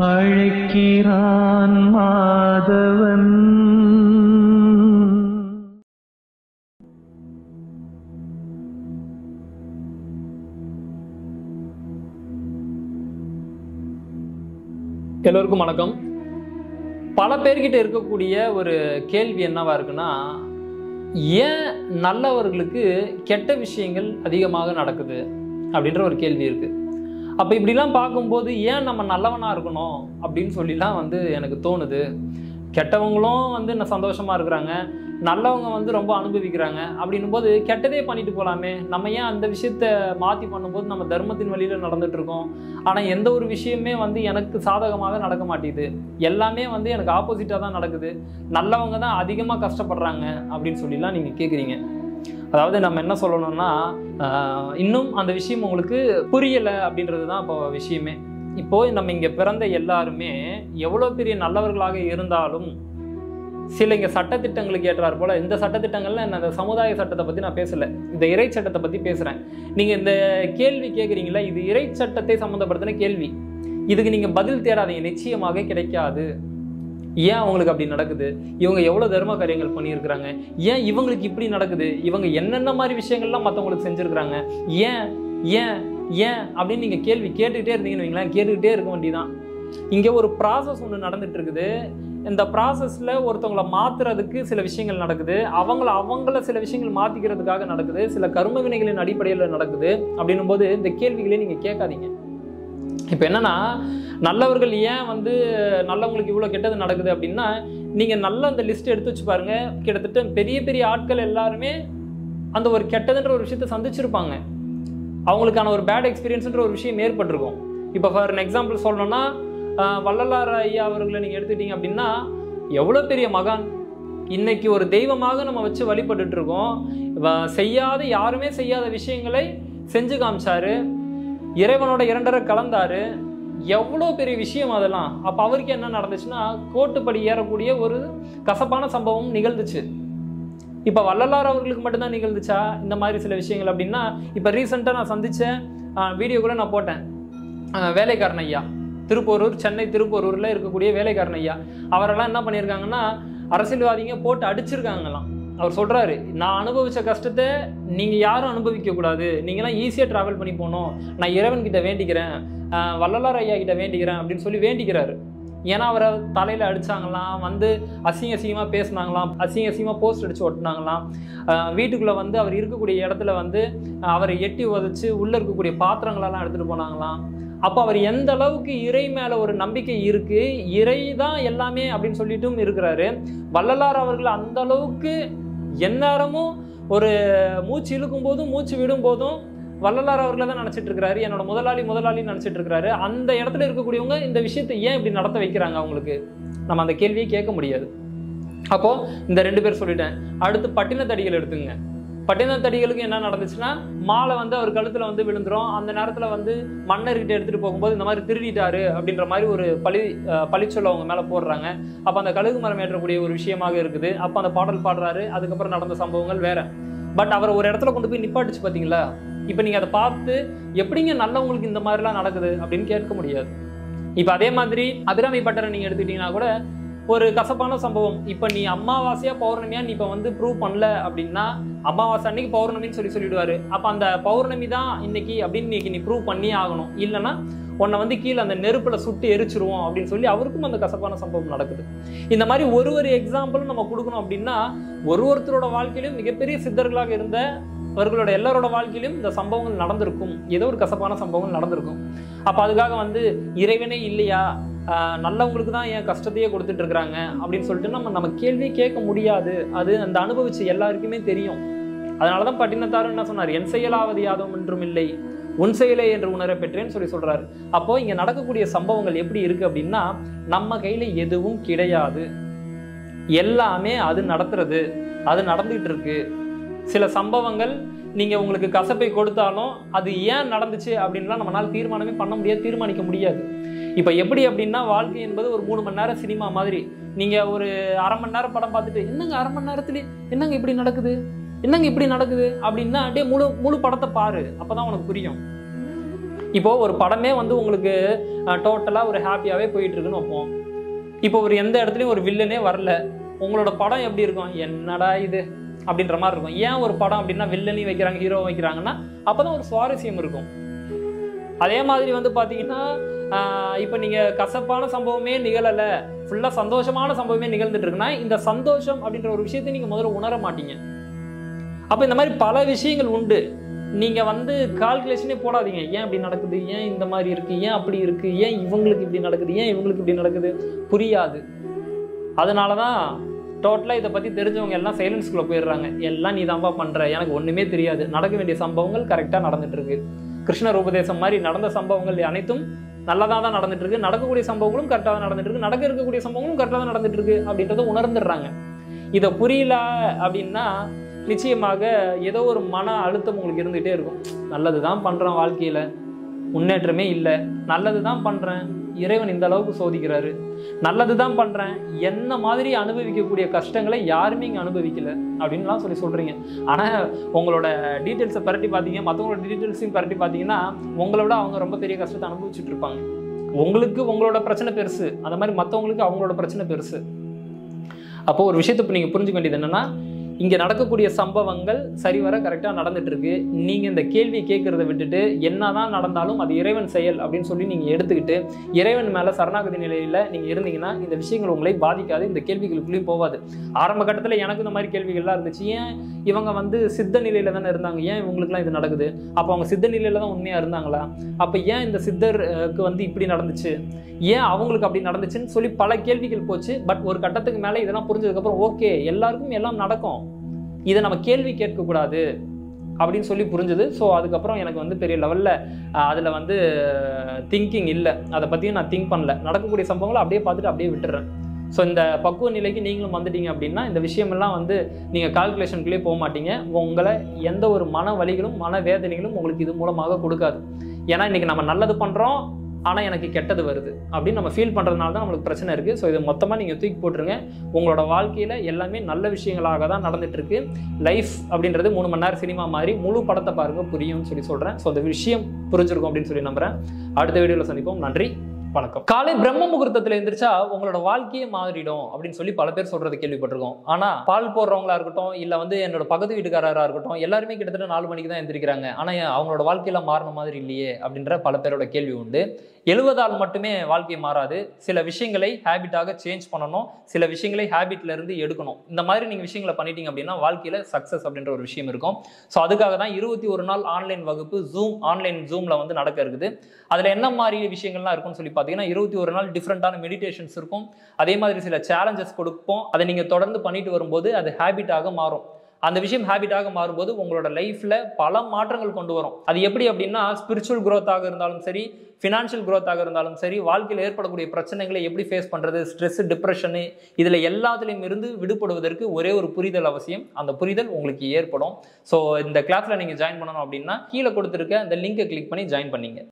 அழைக்கிறான் மாதவன் எல்லோருக்கும் வணக்கம் பல பேர்கிட்ட இருக்கக்கூடிய ஒரு கேள்வி என்னவா இருக்குன்னா ஏன் நல்லவர்களுக்கு கெட்ட விஷயங்கள் அதிகமாக நடக்குது அப்படின்ற ஒரு கேள்வி இருக்கு அப்போ இப்படிலாம் பார்க்கும்போது ஏன் நம்ம நல்லவனா இருக்கணும் அப்படின்னு சொல்லிலாம் வந்து எனக்கு தோணுது கெட்டவங்களும் வந்து நான் சந்தோஷமா இருக்கிறாங்க நல்லவங்க வந்து ரொம்ப அனுபவிக்கிறாங்க அப்படின்னும் போது கெட்டதே பண்ணிட்டு போகலாமே நம்ம ஏன் அந்த விஷயத்த மாற்றி பண்ணும்போது நம்ம தர்மத்தின் வழியில் நடந்துட்டு இருக்கோம் ஆனால் எந்த ஒரு விஷயமே வந்து எனக்கு சாதகமாக நடக்க மாட்டேங்குது எல்லாமே வந்து எனக்கு ஆப்போசிட்டாக தான் நடக்குது நல்லவங்க தான் அதிகமாக கஷ்டப்படுறாங்க அப்படின்னு சொல்லிலாம் நீங்கள் கேட்குறீங்க அதாவது நம்ம என்ன சொல்லணும்னா ஆஹ், இன்னும் அந்த விஷயம் உங்களுக்கு புரியலை அப்படின்றது தான் இப்போ விஷயமே இப்போ நம்ம இங்கே பிறந்த எல்லாருமே எவ்வளோ பெரிய நல்லவர்களாக இருந்தாலும் சில இங்கே சட்டத்திட்டங்களுக்கு ஏற்றார் போல இந்த சட்டத்திட்டங்கள்ல நான் இந்த சமுதாய சட்டத்தை பற்றி நான் பேசலை இந்த இறை சட்டத்தை பற்றி பேசுகிறேன் நீங்கள் இந்த கேள்வி கேட்குறீங்களா இது இறை சட்டத்தை சம்மந்தப்படுத்தின கேள்வி இதுக்கு நீங்கள் பதில் தேடாதீங்க நிச்சயமாக கிடைக்காது ஏன் அவங்களுக்கு அப்படி நடக்குது இவங்க எவ்வளோ தர்ம காரியங்கள் பண்ணியிருக்கிறாங்க ஏன் இவங்களுக்கு இப்படி நடக்குது இவங்க என்னென்ன மாதிரி விஷயங்கள்லாம் மற்றவங்களுக்கு செஞ்சுருக்கிறாங்க ஏன் ஏன் ஏன் அப்படின்னு நீங்கள் கேள்வி கேட்டுக்கிட்டே இருந்தீங்கன்னு வைங்களேன் கேட்டுக்கிட்டே இருக்க வேண்டியதான் இங்கே ஒரு ப்ராசஸ் ஒன்று நடந்துட்டு இருக்குது இந்த ப்ராசஸில் ஒருத்தவங்களை மாற்றுறதுக்கு சில விஷயங்கள் நடக்குது அவங்கள அவங்கள சில விஷயங்கள் மாற்றிக்கிறதுக்காக நடக்குது சில கர்ம வினைகளின் அடிப்படையில் நடக்குது அப்படின்னும் போது இந்த கேள்விகளே நீங்கள் கேட்காதீங்க இப்போ என்னன்னா நல்லவர்கள் ஏன் வந்து நல்லவங்களுக்கு இவ்வளோ கெட்டது நடக்குது அப்படின்னா நீங்கள் நல்ல அந்த லிஸ்ட் எடுத்து வச்சு பாருங்க கிட்டத்தட்ட பெரிய பெரிய ஆட்கள் எல்லாருமே அந்த ஒரு கெட்டதுன்ற ஒரு விஷயத்தை சந்திச்சிருப்பாங்க அவங்களுக்கான ஒரு பேட் எக்ஸ்பீரியன்ஸ்ன்ற ஒரு விஷயம் ஏற்பட்டிருக்கும் இப்போ ஃபார் எக்ஸாம்பிள் சொல்லணும்னா ஆஹ், வள்ளலார் ஐயா அவர்களை நீங்கள் எடுத்துக்கிட்டீங்க அப்படின்னா எவ்வளோ பெரிய மகான் இன்னைக்கு ஒரு தெய்வமாக நம்ம வச்சு வழிபட்டுட்டு இருக்கோம் வ- செய்யாத யாருமே செய்யாத விஷயங்களை செஞ்சு காமிச்சாரு இறைவனோட இரண்டரை கலந்தாரு எவ்வளோ பெரிய விஷயம் அதெல்லாம் அப்போ அவருக்கு என்ன நடந்துச்சுன்னா கோட்டுப்படி ஏறக்கூடிய ஒரு கசப்பான சம்பவம் நிகழ்ந்துச்சு இப்போ வள்ளலார் அவர்களுக்கு மட்டும்தான் நிகழ்ந்துச்சா இந்த மாதிரி சில விஷயங்கள் அப்படின்னா இப்போ ரீசெண்டாக நான் சந்தித்த வீடியோ கூட நான் போட்டேன் ஆஹ் வேலைக்காரன் ஐயா திருப்போரூர் சென்னை திருப்போரூரில் இருக்கக்கூடிய வேலைக்காரன் ஐயா அவரெல்லாம் என்ன பண்ணியிருக்காங்கன்னா அரசியல்வாதிங்க போட்டு அடிச்சிருக்காங்களாம் அவர் சொல்றாரு நான் அனுபவிச்ச கஷ்டத்தை நீங்க யாரும் அனுபவிக்க கூடாது நீங்களாம் ஈஸியாக டிராவல் பண்ணி போகணும் நான் இறைவன் கிட்ட வேண்டிக்கிறேன் ஆஹ் வள்ளலார் ஐயா கிட்ட வேண்டிக்கிறேன் அப்படின்னு சொல்லி வேண்டிக்கிறாரு ஏன்னா அவரை தலையில அடிச்சாங்களாம் வந்து அசிங்க அசிங்கமா பேசுனாங்களாம் அசிங்க அசிங்கமா போஸ்ட் அடிச்சு ஒட்டினாங்களாம் ஆஹ் வீட்டுக்குள்ள வந்து அவர் இருக்கக்கூடிய இடத்துல வந்து ஆஹ் அவரை எட்டி உதச்சு உள்ள இருக்கக்கூடிய பாத்திரங்களெல்லாம் எடுத்துட்டு போனாங்களாம் அப்போ அவர் எந்த அளவுக்கு இறை மேல ஒரு நம்பிக்கை இருக்கு இறை தான் எல்லாமே அப்படின்னு சொல்லிட்டும் இருக்கிறாரு வள்ளலார் அவர்கள் அந்த அளவுக்கு எந்நேரமும் ஒரு மூச்சு இழுக்கும் போதும் மூச்சு விடும் போதும் வள்ளலார் அவர்களை தான் நினச்சிட்டு இருக்கிறாரு என்னோட முதலாளி முதலாளின்னு நினச்சிட்டு இருக்கிறாரு அந்த இடத்துல இருக்கக்கூடியவங்க இந்த விஷயத்தை ஏன் இப்படி நடத்த வைக்கிறாங்க அவங்களுக்கு நம்ம அந்த கேள்வியை கேட்க முடியாது அப்போ இந்த ரெண்டு பேர் சொல்லிட்டேன் அடுத்து பட்டினத்தடிகள் எடுத்துங்க பட்டினத்தடிகளுக்கு என்ன நடந்துச்சுன்னா மாலை வந்து அவர் கழுத்துல வந்து விழுந்துரும் அந்த நேரத்துல வந்து மன்னர்கிட்ட எடுத்துட்டு போகும்போது இந்த மாதிரி திருடிட்டாரு அப்படின்ற மாதிரி ஒரு பழி அஹ், பழிச்சொல்ல அவங்க மேல போடுறாங்க அப்ப அந்த கழுகு மரம் ஏற்றக்கூடிய ஒரு விஷயமாக இருக்குது அப்ப அந்த பாடல் பாடுறாரு அதுக்கப்புறம் நடந்த சம்பவங்கள் வேற பட் அவரை ஒரு இடத்துல கொண்டு போய் நிப்பாட்டுச்சு பாத்தீங்களா இப்போ நீங்க அதை பார்த்து எப்படிங்க நல்லவங்களுக்கு இந்த மாதிரிலாம் நடக்குது அப்படின்னு கேட்க முடியாது இப்போ அதே மாதிரி அபிராமி பட்டரை நீங்க எடுத்துக்கிட்டீங்கன்னா கூட ஒரு கசப்பான சம்பவம் இப்போ நீ அமாவாசையா பௌர்ணமியா நீ இப்போ வந்து ப்ரூவ் பண்ணல அப்படின்னா அமாவாசை அன்னைக்கு பௌர்ணமின்னு சொல்லி சொல்லிடுவாரு அப்போ அந்த பௌர்ணமி தான் இன்னைக்கு அப்படின்னு இன்னைக்கு நீ ப்ரூவ் பண்ணியே ஆகணும் இல்லைன்னா உன்னை வந்து கீழே அந்த நெருப்புல சுட்டு எரிச்சிருவோம் அப்படின்னு சொல்லி அவருக்கும் அந்த கசப்பான சம்பவம் நடக்குது இந்த மாதிரி ஒரு ஒரு எக்ஸாம்பிளும் நம்ம கொடுக்கணும் அப்படின்னா ஒரு ஒருத்தரோட வாழ்க்கையிலும் மிகப்பெரிய சித்தர்களாக இருந்த அவர்களோட எல்லாரோட வாழ்க்கையிலும் இந்த சம்பவங்கள் நடந்திருக்கும் ஏதோ ஒரு கசப்பான சம்பவங்கள் நடந்திருக்கும் அப்போ அதுக்காக வந்து இறைவனே இல்லையா ஆஹ் நல்லவங்களுக்கு தான் ஏன் கஷ்டத்தையே கொடுத்துட்டு இருக்கிறாங்க அப்படின்னு சொல்லிட்டு நம்ம நம்ம கேள்வியே கேட்க முடியாது அது அந்த அனுபவிச்சு எல்லாருக்குமே தெரியும் அதனால தான் பட்டினத்தார் என்ன சொன்னார் என் செயலாவது யாதும் என்றும் இல்லை உன் செயலே என்று உணர பெற்றேன்னு சொல்லி சொல்றாரு அப்போ இங்க நடக்கக்கூடிய சம்பவங்கள் எப்படி இருக்கு அப்படின்னா நம்ம கையில எதுவும் கிடையாது எல்லாமே அது நடத்துறது அது நடந்துகிட்டு இருக்கு சில சம்பவங்கள் நீங்க உங்களுக்கு கசப்பை கொடுத்தாலும் அது ஏன் நடந்துச்சு அப்படின்லாம் நம்மளால தீர்மானமே பண்ண முடியாது தீர்மானிக்க முடியாது இப்போ எப்படி அப்படின்னா வாழ்க்கை என்பது ஒரு மூணு மணி நேரம் சினிமா மாதிரி நீங்க ஒரு அரை மணி நேரம் படம் பார்த்துட்டு என்னங்க அரை மணி நேரத்துல என்னங்க இப்படி நடக்குது என்னங்க இப்படி நடக்குது அப்படின்னா அப்படியே முழு முழு படத்தை பாரு அப்பதான் உனக்கு புரியும் இப்போ ஒரு படமே வந்து உங்களுக்கு டோட்டலாக ஒரு ஹாப்பியாகவே போயிட்டு இருக்குன்னு வைப்போம் இப்போ ஒரு எந்த இடத்துலையும் ஒரு வில்லனே வரல உங்களோட படம் எப்படி இருக்கும் என்னடா இது அப்படின்ற மாதிரி இருக்கும் ஏன் ஒரு படம் அப்படின்னா வில்லனையும் வைக்கிறாங்க ஹீரோ வைக்கிறாங்கன்னா அப்பதான் ஒரு சுவாரஸ்யம் இருக்கும் அதே மாதிரி வந்து பார்த்தீங்கன்னா இப்போ நீங்கள் கசப்பான சம்பவமே நிகழலை ஃபுல்லாக சந்தோஷமான சம்பவமே நிகழ்ந்துட்டு இருக்குன்னா இந்த சந்தோஷம் அப்படின்ற ஒரு விஷயத்தை நீங்கள் முதல்ல உணர மாட்டீங்க அப்போ இந்த மாதிரி பல விஷயங்கள் உண்டு நீங்கள் வந்து கால்குலேஷனே போடாதீங்க ஏன் இப்படி நடக்குது ஏன் இந்த மாதிரி இருக்குது ஏன் அப்படி இருக்குது ஏன் இவங்களுக்கு இப்படி நடக்குது ஏன் இவங்களுக்கு இப்படி நடக்குது புரியாது அதனால தான் டோட்டலாக இதை பற்றி தெரிஞ்சவங்க எல்லாம் சைலன்ஸ்குள்ளே போயிடுறாங்க எல்லாம் நீ தான்ப்பா பண்ணுற எனக்கு ஒன்றுமே தெரியாது நடக்க வேண்டிய சம்பவங்கள் கரெக்டாக நடந்துட்டு இருக்கு கிருஷ்ணர் உபதேசம் மாதிரி நடந்த சம்பவங்கள் அனைத்தும் நல்லதாக தான் நடந்துட்டு இருக்கு நடக்கக்கூடிய சம்பவங்களும் கரெக்டாக தான் நடந்துட்டு இருக்கு நடக்க இருக்கக்கூடிய சம்பவங்களும் கரெக்டாக தான் நடந்துட்டு இருக்கு அப்படின்றத உணர்ந்துடுறாங்க இதை புரியல அப்படின்னா நிச்சயமாக ஏதோ ஒரு மன அழுத்தம் உங்களுக்கு இருந்துகிட்டே இருக்கும் நல்லது தான் பண்ணுறேன் வாழ்க்கையில் முன்னேற்றமே இல்லை நல்லது தான் பண்ணுறேன் இறைவன் இந்த அளவுக்கு சோதிக்கிறாரு நல்லது தான் பண்ணுறேன் என்ன மாதிரி அனுபவிக்கக்கூடிய கஷ்டங்களை யாருமே இங்கே அனுபவிக்கல அப்படின்லாம் சொல்லி சொல்கிறீங்க ஆனால் உங்களோட டீட்டெயில்ஸை பரட்டி பார்த்தீங்க மற்றவங்களோட டீட்டெயில்ஸையும் பரட்டி பார்த்தீங்கன்னா உங்களை விட அவங்க ரொம்ப பெரிய கஷ்டத்தை அனுபவிச்சுட்டு இருப்பாங்க உங்களுக்கு உங்களோட பிரச்சனை பெருசு அந்த மாதிரி மற்றவங்களுக்கு அவங்களோட பிரச்சனை பெருசு அப்போ ஒரு விஷயத்தை இப்போ நீங்கள் புரிஞ்சுக்க வேண்டியது என்னன்னா இங்கே நடக்கக்கூடிய சம்பவங்கள் சரிவர கரெக்டாக நடந்துட்டு இருக்கு நீங்கள் இந்த கேள்வியை கேட்கறத விட்டுட்டு என்னதான் நடந்தாலும் அது இறைவன் செயல் அப்படின்னு சொல்லி நீங்கள் எடுத்துக்கிட்டு இறைவன் மேலே சரணாகதி நிலையில் நீங்கள் இருந்தீங்கன்னா இந்த விஷயங்கள் உங்களை பாதிக்காது இந்த கேள்விகளுக்குள்ளேயும் போகாது ஆரம்ப கட்டத்தில் எனக்கு இந்த மாதிரி கேள்விகள்லாம் இருந்துச்சு ஏன் இவங்க வந்து சித்த நிலையில தானே இருந்தாங்க ஏன் இவங்களுக்குலாம் இது நடக்குது அப்போ அவங்க சித்த நிலையில தான் உண்மையாக இருந்தாங்களா அப்போ ஏன் இந்த சித்தருக்கு வந்து இப்படி நடந்துச்சு ஏன் அவங்களுக்கு அப்படி நடந்துச்சுன்னு சொல்லி பல கேள்விகள் போச்சு பட் ஒரு கட்டத்துக்கு மேலே இதெல்லாம் புரிஞ்சதுக்கப்புறம் ஓகே எல்லாருக்கும் எல்லாம் நடக்கும் இதை நம்ம கேள்வி கேட்கக்கூடாது அப்படின்னு சொல்லி புரிஞ்சுது ஸோ அதுக்கப்புறம் எனக்கு வந்து பெரிய லெவலில் அதில் வந்து திங்கிங் இல்லை அதை பற்றியும் நான் திங்க் பண்ணல நடக்கக்கூடிய சம்பவங்களை அப்படியே பார்த்துட்டு அப்படியே விட்டுறேன் ஸோ இந்த பக்குவ நிலைக்கு நீங்களும் வந்துட்டீங்க அப்படின்னா இந்த விஷயமெல்லாம் வந்து நீங்கள் கால்குலேஷனுக்குள்ளேயே போக மாட்டீங்க உங்களை எந்த ஒரு மன வலிகளும் மன வேதனைகளும் உங்களுக்கு இது மூலமாக கொடுக்காது ஏன்னா இன்றைக்கி நம்ம நல்லது பண்ணுறோம் ஆனால் எனக்கு கெட்டது வருது அப்படின்னு நம்ம ஃபீல் பண்ணுறதுனால தான் நம்மளுக்கு பிரச்சனை இருக்குது ஸோ இதை மொத்தமாக நீங்கள் தூக்கி போட்டுருங்க உங்களோட வாழ்க்கையில் எல்லாமே நல்ல விஷயங்களாக தான் நடந்துட்டுருக்கு லைஃப் அப்படின்றது மூணு மணி நேரம் சினிமா மாதிரி முழு படத்தை பாருங்க புரியும்னு சொல்லி சொல்கிறேன் ஸோ அந்த விஷயம் புரிஞ்சிருக்கும் அப்படின்னு சொல்லி நம்புகிறேன் அடுத்த வீடியோவில் சந்திப்போம் நன்றி வணக்கம் காலை பிரம்ம முகூர்த்தத்தில் எந்திரிச்சா உங்களோட வாழ்க்கையே மாறிடும் அப்படின்னு சொல்லி பல பேர் சொல்றது கேள்விப்பட்டிருக்கோம் ஆனா பால் போடுறவங்களா இருக்கட்டும் இல்ல வந்து என்னோட பக்கத்து வீட்டுக்காரரா இருக்கட்டும் எல்லாருமே கிட்டத்தட்ட நாலு மணிக்கு தான் எந்திரிக்கிறாங்க ஆனா ஏன் அவங்களோட வாழ்க்கையில மாறின மாதிரி இல்லையே அப்படின்ற பல பேரோட கேள்வி உண்டு எழுவதால் மட்டுமே வாழ்க்கை மாறாது சில விஷயங்களை ஹேபிட்டாக சேஞ்ச் பண்ணணும் சில விஷயங்களை ஹேபிட்ல இருந்து எடுக்கணும் இந்த மாதிரி நீங்க விஷயங்களை பண்ணிட்டீங்க அப்படின்னா வாழ்க்கையில சக்சஸ் அப்படின்ற ஒரு விஷயம் இருக்கும் ஸோ அதுக்காக தான் இருபத்தி ஒரு நாள் ஆன்லைன் வகுப்பு ஜூம் ஆன்லைன் ஜூம்ல வந்து நடக்க இருக்குது அதுல என்ன மாதிரி விஷயங்கள்லாம் இருக்கும்னு சொல்லி பார்த்தீங்கன்னா இருபத்தி ஒரு நாள் டிஃப்ரெண்டான மெடிடேஷன்ஸ் இருக்கும் அதே மாதிரி சில சேலஞ்சஸ் கொடுப்போம் அதை நீங்க தொடர்ந்து பண்ணிட்டு வரும்போது அது ஹேபிட்டாக மாறும் அந்த விஷயம் ஹேபிட்டாக மாறும்போது உங்களோட லைஃப்ல பல மாற்றங்கள் கொண்டு வரும் அது எப்படி அப்படின்னா ஸ்பிரிச்சுவல் growth-ஆக இருந்தாலும் சரி ஃபினான்ஷியல் growth-ஆக இருந்தாலும் சரி வாழ்க்கையில் ஏற்படக்கூடிய பிரச்சனைகளை எப்படி ஃபேஸ் பண்றது ஸ்ட்ரெஸ் டிப்ரெஷனு இதுல எல்லாத்துலேயும் இருந்து விடுபடுவதற்கு ஒரே ஒரு புரிதல் அவசியம் அந்த புரிதல் உங்களுக்கு ஏற்படும் ஸோ இந்த கிளாஸ்ல நீங்க ஜாயின் பண்ணணும் அப்படின்னா கீழே கொடுத்துருக்க அந்த லிங்கை கிளிக் பண்ணி ஜாயின் பண்ணீங்க